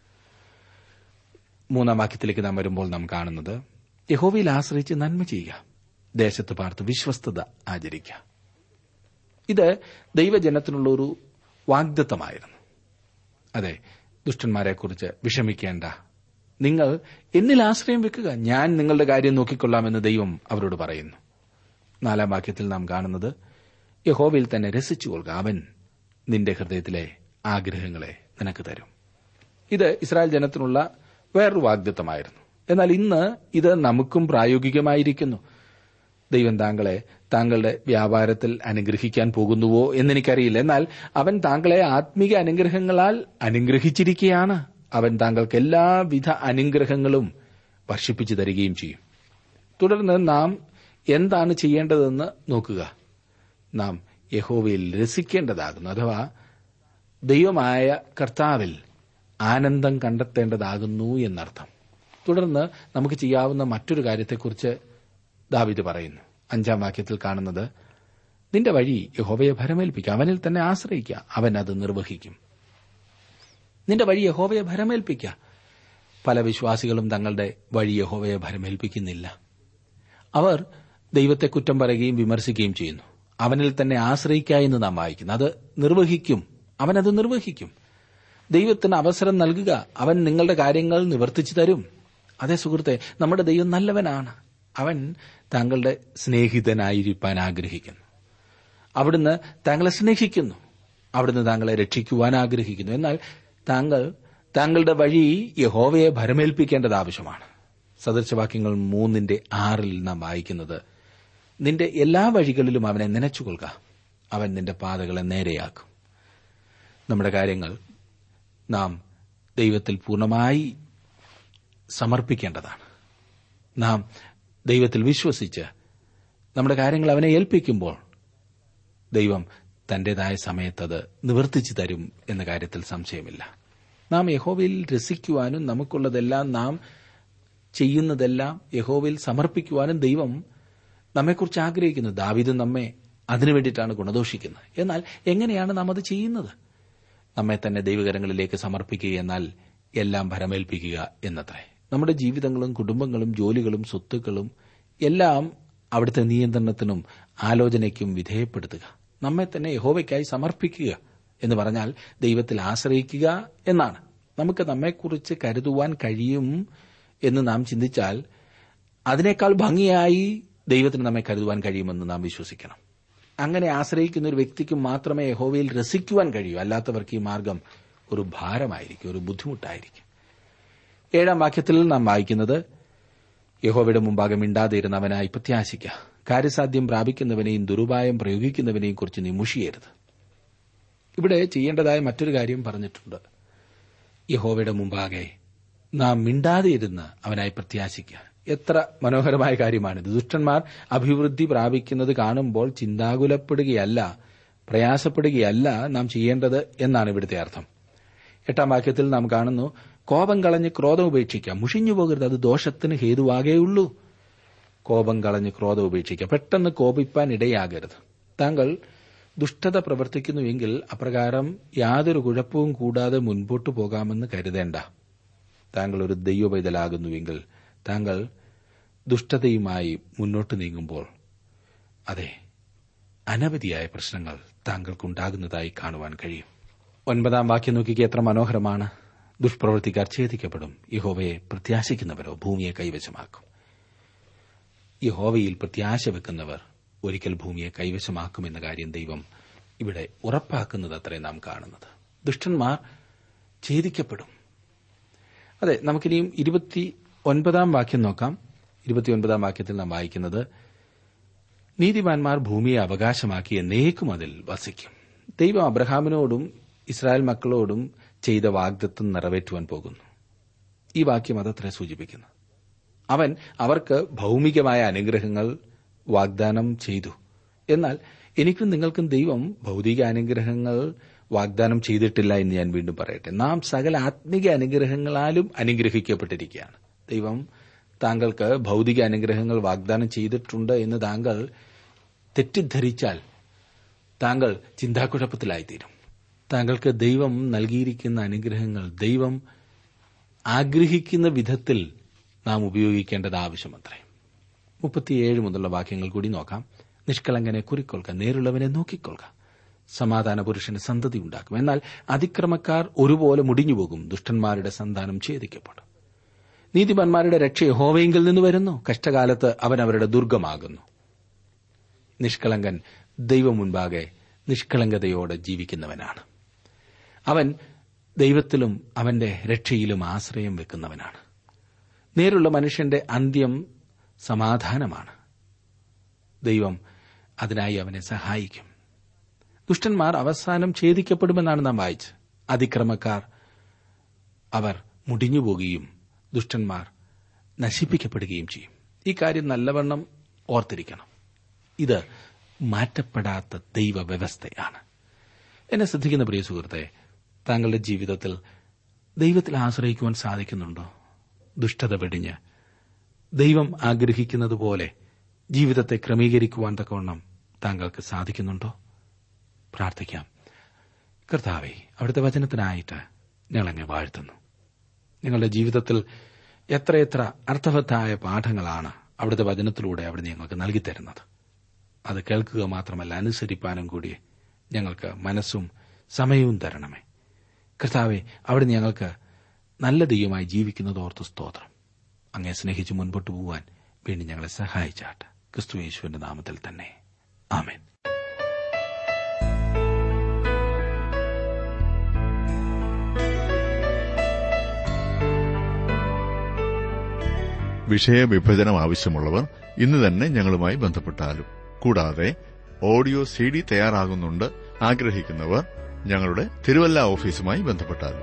മൂന്നാം വാക്യത്തിലേക്ക് നാം വരുമ്പോൾ നാം കാണുന്നത് യഹോവയിൽ ആശ്രയിച്ച് നന്മ ചെയ്യുക ദേശത്ത് പാർത്ത് വിശ്വസ്തത ആചരിക്കുക ഇത് ദൈവജനത്തിനുള്ള ഒരു വാഗ്ദത്തമായിരുന്നു അതെ ദുഷ്ടന്മാരെക്കുറിച്ച് വിഷമിക്കേണ്ട നിങ്ങൾ എന്നിൽ ആശ്രയം വെക്കുക ഞാൻ നിങ്ങളുടെ കാര്യം നോക്കിക്കൊള്ളാമെന്ന് ദൈവം അവരോട് പറയുന്നു നാലാം വാക്യത്തിൽ നാം കാണുന്നത് യഹോവയിൽ തന്നെ രസിച്ചുകൊള്ളുക അവൻ നിന്റെ ഹൃദയത്തിലെ ആഗ്രഹങ്ങളെ നിനക്ക് തരും ഇത് ഇസ്രായേൽ ജനത്തിനുള്ള വേറൊരു വാഗ്ദത്തമായിരുന്നു എന്നാൽ ഇന്ന് ഇത് നമുക്കും പ്രായോഗികമായിരിക്കുന്നു ദൈവം താങ്കളെ താങ്കളുടെ വ്യാപാരത്തിൽ അനുഗ്രഹിക്കാൻ പോകുന്നുവോ എന്നെനിക്കറിയില്ല എന്നാൽ അവൻ താങ്കളെ ആത്മീക അനുഗ്രഹങ്ങളാൽ അനുഗ്രഹിച്ചിരിക്കുകയാണ് അവൻ താങ്കൾക്ക് എല്ലാവിധ അനുഗ്രഹങ്ങളും വർഷിപ്പിച്ചു തരികയും ചെയ്യും തുടർന്ന് നാം എന്താണ് ചെയ്യേണ്ടതെന്ന് നോക്കുക നാം യഹോവയിൽ രസിക്കേണ്ടതാകുന്നു അഥവാ ദൈവമായ കർത്താവിൽ ആനന്ദം കണ്ടെത്തേണ്ടതാകുന്നു എന്നർത്ഥം തുടർന്ന് നമുക്ക് ചെയ്യാവുന്ന മറ്റൊരു കാര്യത്തെക്കുറിച്ച് ദാവിദ് പറയുന്നു അഞ്ചാം വാക്യത്തിൽ കാണുന്നത് നിന്റെ വഴി യഹോവയെ ഭരമേൽപ്പിക്കുക അവനിൽ തന്നെ ആശ്രയിക്കുക അവൻ അത് നിർവഹിക്കും നിന്റെ വഴി യഹോവയെ ഭരമേൽപ്പിക്കുക പല വിശ്വാസികളും തങ്ങളുടെ വഴി യഹോവയെ ഭരമേൽപ്പിക്കുന്നില്ല അവർ ദൈവത്തെ കുറ്റം പറയുകയും വിമർശിക്കുകയും ചെയ്യുന്നു അവനിൽ തന്നെ ആശ്രയിക്കുക എന്ന് നാം വായിക്കുന്നു അത് നിർവഹിക്കും അവനത് നിർവഹിക്കും ദൈവത്തിന് അവസരം നൽകുക അവൻ നിങ്ങളുടെ കാര്യങ്ങൾ നിവർത്തിച്ചു തരും അതേ സുഹൃത്തെ നമ്മുടെ ദൈവം നല്ലവനാണ് അവൻ താങ്കളുടെ സ്നേഹിതനായിരിക്കാൻ ആഗ്രഹിക്കുന്നു അവിടുന്ന് താങ്കളെ സ്നേഹിക്കുന്നു അവിടുന്ന് താങ്കളെ രക്ഷിക്കുവാൻ ആഗ്രഹിക്കുന്നു എന്നാൽ താങ്കൾ താങ്കളുടെ വഴി യഹോവയെ ഭരമേൽപ്പിക്കേണ്ടത് ആവശ്യമാണ് സദൃശവാക്യങ്ങൾ മൂന്നിന്റെ ആറിൽ നാം വായിക്കുന്നത് നിന്റെ എല്ലാ വഴികളിലും അവനെ നനച്ചുകൊള്ളുക അവൻ നിന്റെ പാതകളെ നേരെയാക്കും നമ്മുടെ കാര്യങ്ങൾ നാം ദൈവത്തിൽ പൂർണ്ണമായി സമർപ്പിക്കേണ്ടതാണ് നാം ദൈവത്തിൽ വിശ്വസിച്ച് നമ്മുടെ കാര്യങ്ങൾ അവനെ ഏൽപ്പിക്കുമ്പോൾ ദൈവം തന്റേതായ സമയത്തത് നിവർത്തിച്ചു തരും എന്ന കാര്യത്തിൽ സംശയമില്ല നാം യഹോവയിൽ രസിക്കുവാനും നമുക്കുള്ളതെല്ലാം നാം ചെയ്യുന്നതെല്ലാം യഹോവയിൽ സമർപ്പിക്കുവാനും ദൈവം നമ്മെക്കുറിച്ച് ആഗ്രഹിക്കുന്നു ദാവിദ് നമ്മെ അതിനു വേണ്ടിയിട്ടാണ് ഗുണദോഷിക്കുന്നത് എന്നാൽ എങ്ങനെയാണ് നാം അത് ചെയ്യുന്നത് നമ്മെ തന്നെ ദൈവകരങ്ങളിലേക്ക് സമർപ്പിക്കുക എന്നാൽ എല്ലാം ഭരമേൽപ്പിക്കുക എന്നത്രേ നമ്മുടെ ജീവിതങ്ങളും കുടുംബങ്ങളും ജോലികളും സ്വത്തുക്കളും എല്ലാം അവിടുത്തെ നിയന്ത്രണത്തിനും ആലോചനയ്ക്കും വിധേയപ്പെടുത്തുക നമ്മെ തന്നെ യഹോവയ്ക്കായി സമർപ്പിക്കുക എന്ന് പറഞ്ഞാൽ ദൈവത്തിൽ ആശ്രയിക്കുക എന്നാണ് നമുക്ക് നമ്മെക്കുറിച്ച് കരുതുവാൻ കഴിയും എന്ന് നാം ചിന്തിച്ചാൽ അതിനേക്കാൾ ഭംഗിയായി ദൈവത്തിന് നമ്മെ കരുതുവാൻ കഴിയുമെന്ന് നാം വിശ്വസിക്കണം അങ്ങനെ ആശ്രയിക്കുന്ന ഒരു വ്യക്തിക്ക് മാത്രമേ യഹോവയിൽ രസിക്കുവാൻ കഴിയൂ അല്ലാത്തവർക്ക് ഈ മാർഗം ഒരു ഭാരമായിരിക്കും ഒരു ബുദ്ധിമുട്ടായിരിക്കും ഏഴാം വാക്യത്തിൽ നാം വായിക്കുന്നത് യഹോവയുടെ മുമ്പാകെ മിണ്ടാതിരുന്നവനായി പ്രത്യാശിക്കുക കാര്യസാധ്യം പ്രാപിക്കുന്നവനെയും ദുരുപായം പ്രയോഗിക്കുന്നവനെയും കുറിച്ച് നീ മുഷിയരുത് ഇവിടെ ചെയ്യേണ്ടതായ മറ്റൊരു കാര്യം പറഞ്ഞിട്ടുണ്ട് യഹോവയുടെ മുമ്പാകെ നാം മിണ്ടാതിരുന്ന് അവനായി പ്രത്യാശിക്കുക എത്ര മനോഹരമായ കാര്യമാണിത് ദുഷ്ടന്മാർ അഭിവൃദ്ധി പ്രാപിക്കുന്നത് കാണുമ്പോൾ ചിന്താകുലപ്പെടുകയല്ല പ്രയാസപ്പെടുകയല്ല നാം ചെയ്യേണ്ടത് എന്നാണ് ഇവിടുത്തെ അർത്ഥം എട്ടാം വാക്യത്തിൽ നാം കാണുന്നു കോപം കളഞ്ഞ് ക്രോധം ഉപേക്ഷിക്കുക മുഷിഞ്ഞു പോകരുത് അത് ദോഷത്തിന് ഹേതുവാകേയുള്ളൂ കോപം കളഞ്ഞ് ക്രോധം ഉപേക്ഷിക്കുക പെട്ടെന്ന് കോപിപ്പാൻ ഇടയാകരുത് താങ്കൾ ദുഷ്ടത പ്രവർത്തിക്കുന്നുവെങ്കിൽ അപ്രകാരം യാതൊരു കുഴപ്പവും കൂടാതെ മുൻപോട്ടു പോകാമെന്ന് കരുതേണ്ട താങ്കൾ ഒരു ദൈവപൈതലാകുന്നുവെങ്കിൽ താങ്കൾ ദുഷ്ടതയുമായി മുന്നോട്ട് നീങ്ങുമ്പോൾ അതെ അനവധിയായ പ്രശ്നങ്ങൾ താങ്കൾക്കുണ്ടാകുന്നതായി കാണുവാൻ കഴിയും ഒൻപതാം വാക്യം നോക്കിക്ക് എത്ര മനോഹരമാണ് ദുഷ്പ്രവൃത്തിക്കാർ ഛേദിക്കപ്പെടും യഹോവയെ പ്രത്യാശിക്കുന്നവരോ ഭൂമിയെ കൈവശമാക്കും യഹോവയിൽ പ്രത്യാശ വെക്കുന്നവർ ഒരിക്കൽ ഭൂമിയെ കൈവശമാക്കുമെന്ന കാര്യം ദൈവം ഇവിടെ ഉറപ്പാക്കുന്നത് അത്രേ നാം കാണുന്നത് ദുഷ്ടന്മാർ ഛേദിക്കപ്പെടും അതെ നമുക്കിനിയും ഇരുപത്തി ഒൻപതാം വാക്യം നോക്കാം ഇരുപത്തിയൊൻപതാം വാക്യത്തിൽ നാം വായിക്കുന്നത് നീതിമാന്മാർ ഭൂമിയെ അവകാശമാക്കി എന്നേക്കും അതിൽ വസിക്കും ദൈവം അബ്രഹാമിനോടും ഇസ്രായേൽ മക്കളോടും ചെയ്ത വാഗ്ദത്വം നിറവേറ്റുവാൻ പോകുന്നു ഈ വാക്യം അതത്ര സൂചിപ്പിക്കുന്നു അവൻ അവർക്ക് ഭൗമികമായ അനുഗ്രഹങ്ങൾ വാഗ്ദാനം ചെയ്തു എന്നാൽ എനിക്കും നിങ്ങൾക്കും ദൈവം ഭൗതിക അനുഗ്രഹങ്ങൾ വാഗ്ദാനം ചെയ്തിട്ടില്ല എന്ന് ഞാൻ വീണ്ടും പറയട്ടെ നാം സകല ആത്മിക അനുഗ്രഹങ്ങളാലും അനുഗ്രഹിക്കപ്പെട്ടിരിക്കുകയാണ് ദൈവം താങ്കൾക്ക് ഭൗതിക അനുഗ്രഹങ്ങൾ വാഗ്ദാനം ചെയ്തിട്ടുണ്ട് എന്ന് താങ്കൾ തെറ്റിദ്ധരിച്ചാൽ താങ്കൾ ചിന്താക്കുഴപ്പത്തിലായിത്തീരും താങ്കൾക്ക് ദൈവം നൽകിയിരിക്കുന്ന അനുഗ്രഹങ്ങൾ ദൈവം ആഗ്രഹിക്കുന്ന വിധത്തിൽ നാം ഉപയോഗിക്കേണ്ടത് ആവശ്യമത്രേ മുപ്പത്തിയേഴ് മുതലുള്ള വാക്യങ്ങൾ കൂടി നോക്കാം നിഷ്കളങ്കനെ കുറിക്കൊള്ളുക നേരുള്ളവനെ നോക്കിക്കൊള്ളുക സമാധാന പുരുഷന് സന്തതി ഉണ്ടാക്കും എന്നാൽ അതിക്രമക്കാർ ഒരുപോലെ മുടിഞ്ഞുപോകും ദുഷ്ടന്മാരുടെ സന്താനം ഛേദിക്കപ്പെടും നീതിമാന്മാരുടെ രക്ഷ യഹോവയെങ്കിൽ നിന്ന് വരുന്നു കഷ്ടകാലത്ത് അവൻ അവരുടെ ദുർഗമാകുന്നു നിഷ്കളങ്കൻ ദൈവം മുൻപാകെ നിഷ്കളങ്കതയോടെ ജീവിക്കുന്നവനാണ് അവൻ ദൈവത്തിലും അവന്റെ രക്ഷയിലും ആശ്രയം വെക്കുന്നവനാണ് നേരുള്ള മനുഷ്യന്റെ അന്ത്യം സമാധാനമാണ് ദൈവം അതിനായി അവനെ സഹായിക്കും ദുഷ്ടന്മാർ അവസാനം ഛേദിക്കപ്പെടുമെന്നാണ് നാം വായിച്ച് അതിക്രമക്കാർ അവർ മുടിഞ്ഞുപോകുകയും ദുഷ്ടന്മാർ നശിപ്പിക്കപ്പെടുകയും ചെയ്യും ഈ കാര്യം നല്ലവണ്ണം ഓർത്തിരിക്കണം ഇത് മാറ്റപ്പെടാത്ത ദൈവവ്യവസ്ഥയാണ് എന്നെ ശ്രദ്ധിക്കുന്ന പ്രിയ സുഹൃത്തെ താങ്കളുടെ ജീവിതത്തിൽ ദൈവത്തിൽ ആശ്രയിക്കുവാൻ സാധിക്കുന്നുണ്ടോ ദുഷ്ടത വെടിഞ്ഞ് ദൈവം ആഗ്രഹിക്കുന്നത് പോലെ ജീവിതത്തെ ക്രമീകരിക്കുവാൻ തക്കവണ്ണം താങ്കൾക്ക് സാധിക്കുന്നുണ്ടോ പ്രാർത്ഥിക്കാം കർത്താവെ അവിടുത്തെ വചനത്തിനായിട്ട് ഞങ്ങളങ്ങെ വാഴ്ത്തുന്നു ഞങ്ങളുടെ ജീവിതത്തിൽ എത്രയെത്ര അർത്ഥവത്തായ പാഠങ്ങളാണ് അവിടുത്തെ വചനത്തിലൂടെ അവിടെ ഞങ്ങൾക്ക് നൽകിത്തരുന്നത് അത് കേൾക്കുക മാത്രമല്ല അനുസരിപ്പാനും കൂടി ഞങ്ങൾക്ക് മനസ്സും സമയവും തരണമേ കർത്താവെ അവിടെ ഞങ്ങൾക്ക് നല്ല ദൈവമായി ജീവിക്കുന്നത് ഓർത്ത് സ്തോത്രം അങ്ങേ സ്നേഹിച്ച് മുൻപോട്ട് പോവാൻ വേണ്ടി ഞങ്ങളെ സഹായിച്ചാട്ട് ക്രിസ്തു യേശുവിന്റെ നാമത്തിൽ തന്നെ ആമേൻ വിഷയവിഭജനം ആവശ്യമുള്ളവർ ഇന്ന് തന്നെ ഞങ്ങളുമായി ബന്ധപ്പെട്ടാലും കൂടാതെ ഓഡിയോ സി ഡി തയ്യാറാകുന്നുണ്ട് ആഗ്രഹിക്കുന്നവർ ഞങ്ങളുടെ തിരുവല്ല ഓഫീസുമായി ബന്ധപ്പെട്ടാലും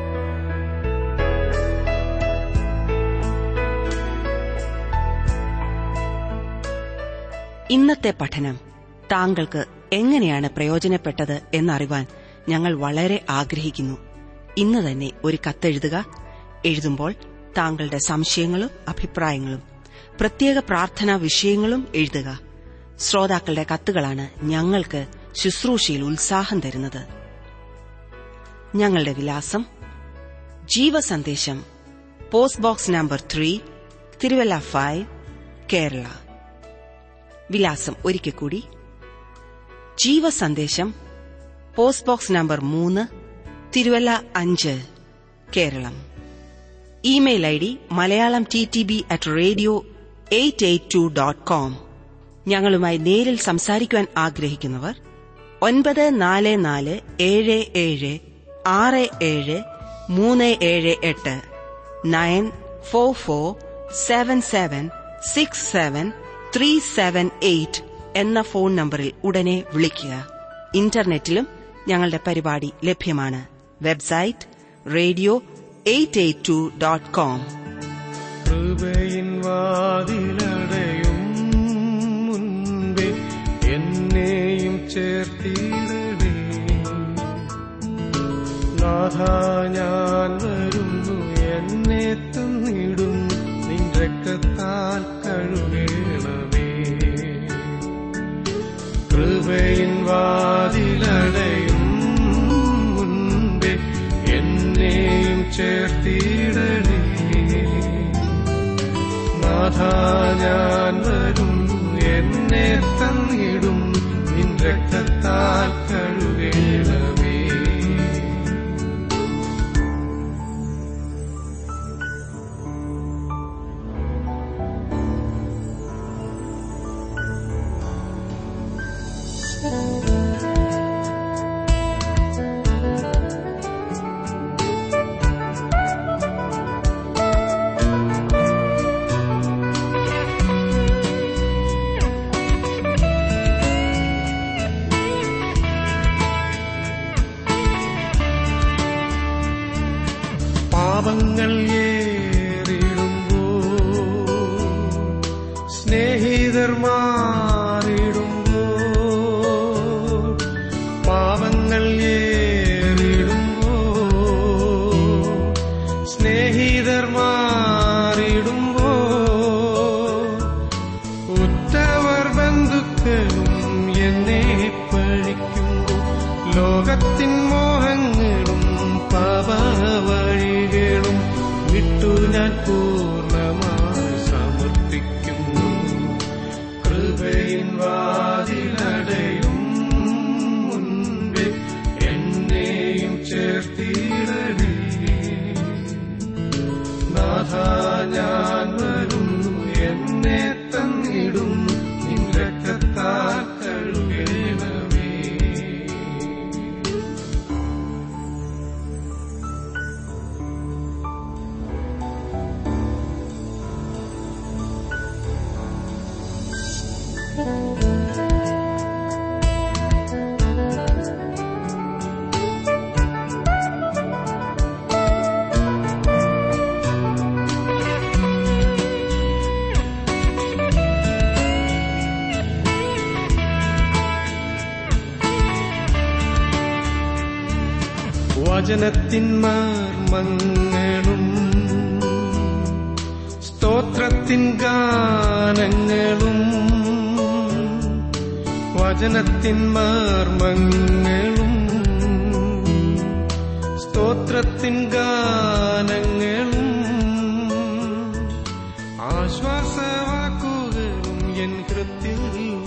ഇന്നത്തെ പഠനം താങ്കൾക്ക് എങ്ങനെയാണ് പ്രയോജനപ്പെട്ടത് എന്നറിവാൻ ഞങ്ങൾ വളരെ ആഗ്രഹിക്കുന്നു ഇന്ന് തന്നെ ഒരു കത്തെഴുതുക എഴുതുമ്പോൾ താങ്കളുടെ സംശയങ്ങളും അഭിപ്രായങ്ങളും പ്രത്യേക പ്രാർത്ഥനാ വിഷയങ്ങളും എഴുതുക ശ്രോതാക്കളുടെ കത്തുകളാണ് ഞങ്ങൾക്ക് ശുശ്രൂഷയിൽ ഉത്സാഹം തരുന്നത് ഞങ്ങളുടെ വിലാസം Jeevasandesham post box number three Thiruvalla five Kerala വിലാസം ഒരിക്കൽ കൂടി ജീവസന്ദേശം പോസ്റ്റ് ബോക്സ് നമ്പർ മൂന്ന് തിരുവല്ല അഞ്ച് Keralam email I D Malayalam T T B at radio eight eight two dot com ഞങ്ങളുമായി നേരിൽ സംസാരിക്കുവാൻ ആഗ്രഹിക്കുന്നവർ ഒൻപത് നാല് നാല് ഏഴ് ഏഴ് ആറ് ഏഴ് മൂന്ന് ഏഴ് എട്ട് nine four four seven seven six seven three seven eight എന്ന ഫോൺ നമ്പറിൽ ഉടനെ വിളിക്കുക ഇന്റർനെറ്റിലും ഞങ്ങളുടെ പരിപാടി ലഭ്യമാണ് website radio eight eight two dot com കൃപയിൻ വാതിലടയും മുൻപേ എന്നെയും ചേർത്തിടണേ നാഥ ഞാൻ വരുന്നു എന്നെ തന്നിടും നിൻ രക്തത്താൽ കഴുകണമേ കൃപയിൻ വാതിലടയും മുൻപേ എന്നെയും ചേർത്തിടണേ നാഥ ഞാൻ വരുന്നു എന്നെ തന്നിടും നിൻ രക്തത്താൽ കഴുകണമേ പാപങ്ങൾ ഏറിടുമ്പോ സ്നേഹിതർ മാറിടുമ്പോ പാപങ്ങൾ ഏറിടുമ്പോ സ്നേഹിതർ മാറിടുമ്പോ ഉറ്റവർ ബന്ധുക്കളും എന്നെ പഴിക്കുമ്പോ ലോകത്തിൻ മോഹങ്ങളും പാപവഴികളും വിട്ടു ഞാൻ പൂർണ്ണമായി സമർപ്പിക്കുന്നു കൃപയിൻ വാതിലടയും മുൻപേ എന്നെയും ചേർത്തിടണേ നാഥ ഞാൻ വരുന്നു എന്നെ തന്നിടും നിൻ രക്തത്താൽ കഴുകണമേ വചനത്തിൻ മർമ്മങ്ങളും സ്തോത്രത്തിൻ ഗാനങ്ങളും വചനത്തിൻ മർമ്മങ്ങളും സ്തോത്രത്തിൻ ഗാനങ്ങളും ആശ്വാസവാക്കുകളും എൻ കൃത്തിൽ